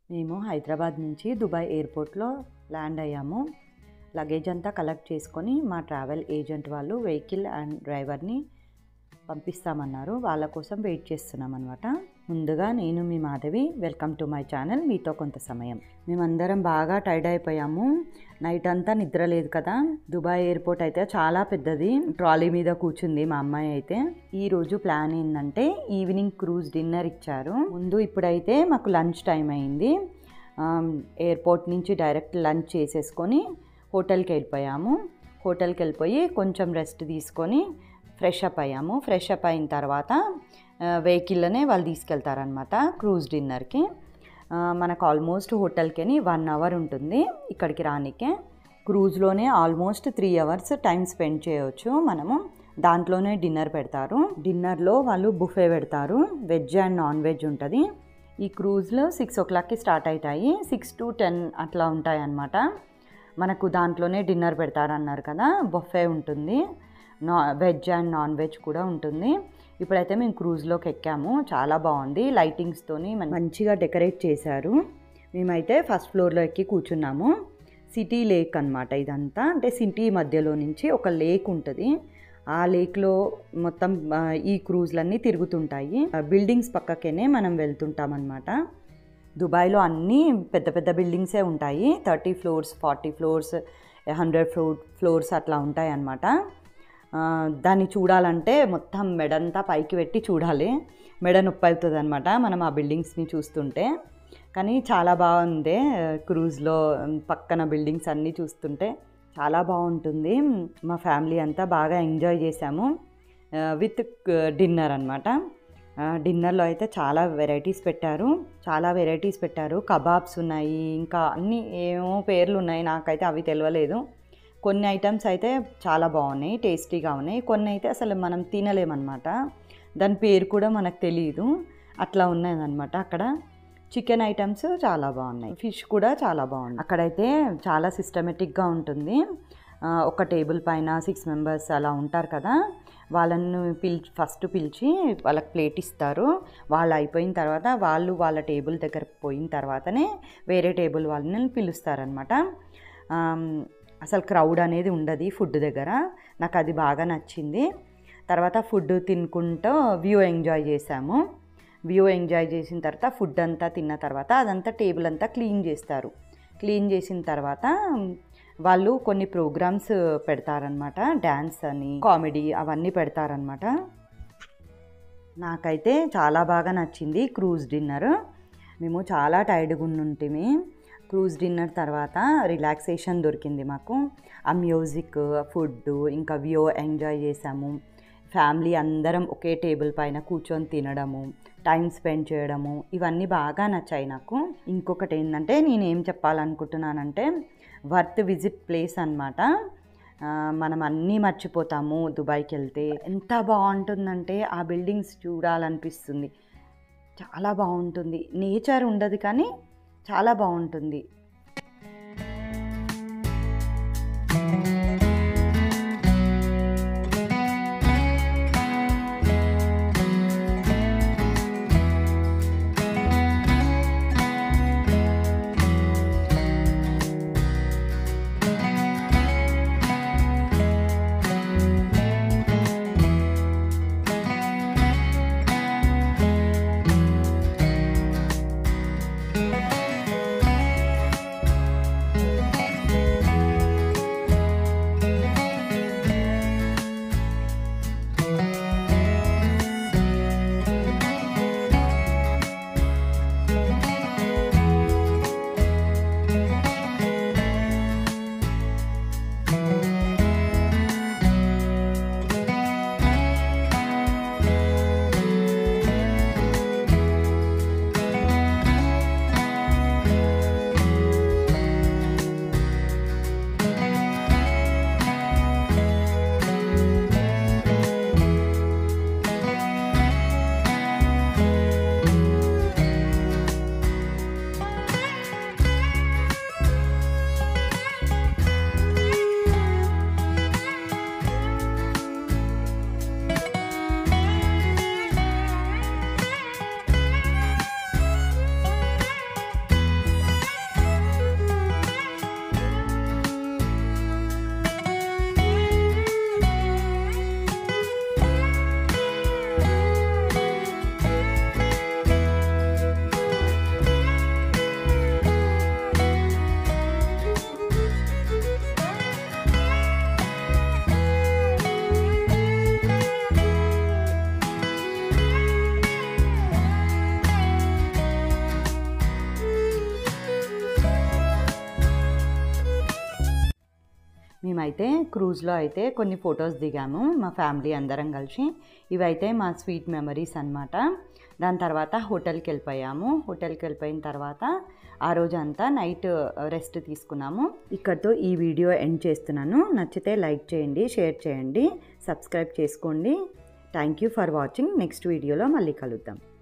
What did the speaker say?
మేము హైదరాబాద్ నుంచి దుబాయ్ ఎయిర్పోర్ట్లో ల్యాండ్ అయ్యాము లగేజ్ అంతా కలెక్ట్ చేసుకొని మా ట్రావెల్ ఏజెంట్ వాళ్ళు వెహికల్ అండ్ డ్రైవర్ని పంపిస్తామన్నారు వాళ్ళ కోసం వెయిట్ చేస్తున్నాం అనమాట ముందుగా నేను మీ Madhavi welcome to my channel మీతో కొంత సమయం మేమందరం బాగా టైర్డ్ అయిపోయాము నైట్ అంతా నిద్ర లేదు కదా దుబాయ్ ఎయిర్పోర్ట్ అయితే చాలా పెద్దది ట్రాలీ మీద కూర్చుంది మా అమ్మాయి అయితే ఈ రోజు ప్లాన్ ఏంటంటే ఈవినింగ్ క్రూజ్ డిన్నర్ ఇచ్చారు ముందు ఇప్పుడైతే మాకు లంచ్ టైం అయింది ఆమ్, ఎయిర్పోర్ట్ నుంచి డైరెక్ట్ లంచ్ చేసేసుకొని హోటల్కి వెళ్ళిపోయాము హోటల్కి వెళ్ళిపోయి కొంచెం రెస్ట్ తీసుకొని ఫ్రెష్ అప్ అయ్యాము ఫ్రెష్ అప్ అయిన తర్వాత ఆ, వెహికల్లోనే వాళ్ళు తీసుకెళ్తారనమాట క్రూజ్ డిన్నర్కి ఆ, మనకు ఆల్మోస్ట్ హోటల్కి వన్ అవర్ ఉంటుంది ఇక్కడికి రానికే క్రూజ్లోనే almost three hours time spend చేయవచ్చు మనము దాంట్లోనే డిన్నర్ పెడతారు డిన్నర్లో వాళ్ళు బుఫే పెడతారు వెజ్ అండ్ నాన్ వెజ్ ఉంటుంది ఈ క్రూజ్లో సిక్స్ ఓ క్లాక్కి స్టార్ట్ అవుతాయి సిక్స్ టు టెన్ అట్లా ఉంటాయి అన్నమాట మనకు దాంట్లోనే డిన్నర్ పెడతారన్నారు కదా బొఫే ఉంటుంది నా వెజ్ అండ్ నాన్ వెజ్ కూడా ఉంటుంది ఇప్పుడైతే మేము క్రూజ్లోకి ఎక్కాము చాలా బాగుంది లైటింగ్స్తోని మంచిగా డెకరేట్ చేశారు మేమైతే ఫస్ట్ ఫ్లోర్లో ఎక్కి కూర్చున్నాము సిటీ లేక్ అన్నమాట ఇదంతా అంటే సిటీ మధ్యలో నుంచి ఒక లేక్ ఉంటుంది ఆ లేక్లో మొత్తం ఆ, ఈ క్రూజ్లన్నీ తిరుగుతుంటాయి ఆ, బిల్డింగ్స్ పక్కకేనే మనం వెళ్తుంటాం అనమాట దుబాయ్లో అన్నీ పెద్ద పెద్ద బిల్డింగ్సే ఉంటాయి thirty floors forty floors hundred floor floors అట్లా ఉంటాయి అన్నమాట ఆ, దాన్ని చూడాలంటే మొత్తం మెడంతా పైకి పెట్టి చూడాలి మెడ నొప్పి అవుతుంది అనమాట మనం ఆ బిల్డింగ్స్ని చూస్తుంటే కానీ చాలా బాగుంది క్రూజ్లో పక్కన బిల్డింగ్స్ అన్నీ చూస్తుంటే చాలా బాగుంటుంది మా ఫ్యామిలీ అంతా బాగా ఎంజాయ్ చేసాము విత్ డిన్నర్ అనమాట డిన్నర్లో అయితే చాలా వెరైటీస్ పెట్టారు చాలా వెరైటీస్ పెట్టారు కబాబ్స్ ఉన్నాయి ఇంకా అన్ని ఏమో పేర్లు ఉన్నాయి నాకైతే అవి తెలియలేదు కొన్ని ఐటమ్స్ అయితే చాలా బాగున్నాయి టేస్టీగా ఉన్నాయి కొన్ని అయితే అసలు మనం తినలేమన్నమాట దాని పేరు కూడా మనకు తెలియదు అట్లా ఉన్నదన్నమాట అక్కడ చికెన్ ఐటమ్స్ చాలా బాగున్నాయి ఫిష్ కూడా చాలా బాగుంది అక్కడైతే చాలా సిస్టమేటిక్గా ఉంటుంది ఆ, ఒక టేబుల్ పైన సిక్స్ మెంబర్స్ అలా ఉంటారు కదా వాళ్ళను పిల్ ఫస్ట్ పిలిచి వాళ్ళకి ప్లేట్ ఇస్తారు వాళ్ళు అయిపోయిన తర్వాత వాళ్ళు వాళ్ళ టేబుల్ దగ్గర పోయిన తర్వాతనే వేరే టేబుల్ వాళ్ళని పిలుస్తారనమాట అసలు క్రౌడ్ అనేది ఉండదు ఫుడ్ దగ్గర నాకు అది బాగా నచ్చింది తర్వాత ఫుడ్ తినుకుంటూ వ్యూ ఎంజాయ్ చేసాము వ్యూ ఎంజాయ్ చేసిన తర్వాత ఫుడ్ అంతా తిన్న తర్వాత అదంతా టేబుల్ అంతా క్లీన్ చేస్తారు క్లీన్ చేసిన తర్వాత వాళ్ళు కొన్ని ప్రోగ్రామ్స్ పెడతారనమాట డ్యాన్స్ అని కామెడీ అవన్నీ పెడతారనమాట నాకైతే చాలా బాగా నచ్చింది క్రూజ్ డిన్నర్ మేము చాలా టైర్డ్గా ఉంటుంటిమి క్రూజ్ డిన్నర్ తర్వాత రిలాక్సేషన్ దొరికింది మాకు ఆ మ్యూజిక్ ఫుడ్ ఇంకా వ్యూ ఎంజాయ్ చేసాము ఫ్యామిలీ అందరం ఒకే టేబుల్ పైన కూర్చొని తినడము టైం స్పెండ్ చేయడము ఇవన్నీ బాగా నచ్చాయి నాకు ఇంకొకటి ఏంటంటే నేను ఏం చెప్పాలనుకుంటున్నానంటే వర్త్ విజిట్ ప్లేస్ అనమాట మనం అన్నీ మర్చిపోతాము దుబాయ్కి వెళ్తే ఎంత బాగుంటుందంటే ఆ బిల్డింగ్స్ చూడాలనిపిస్తుంది చాలా బాగుంటుంది నేచర్ ఉండదు కానీ చాలా బాగుంటుంది మేమైతే క్రూజ్లో అయితే కొన్ని ఫొటోస్ దిగాము మా ఫ్యామిలీ అందరం కలిసి ఇవైతే మా స్వీట్ మెమరీస్ అన్నమాట దాని తర్వాత హోటల్కి వెళ్ళిపోయాము హోటల్కి వెళ్ళిపోయిన తర్వాత ఆ రోజు అంతా నైట్ రెస్ట్ తీసుకున్నాము ఇక్కడితో ఈ వీడియో ఎండ్ చేస్తున్నాను నచ్చితే లైక్ చేయండి షేర్ చేయండి సబ్స్క్రైబ్ చేసుకోండి thank you for watching next వీడియోలో మళ్ళీ కలుద్దాం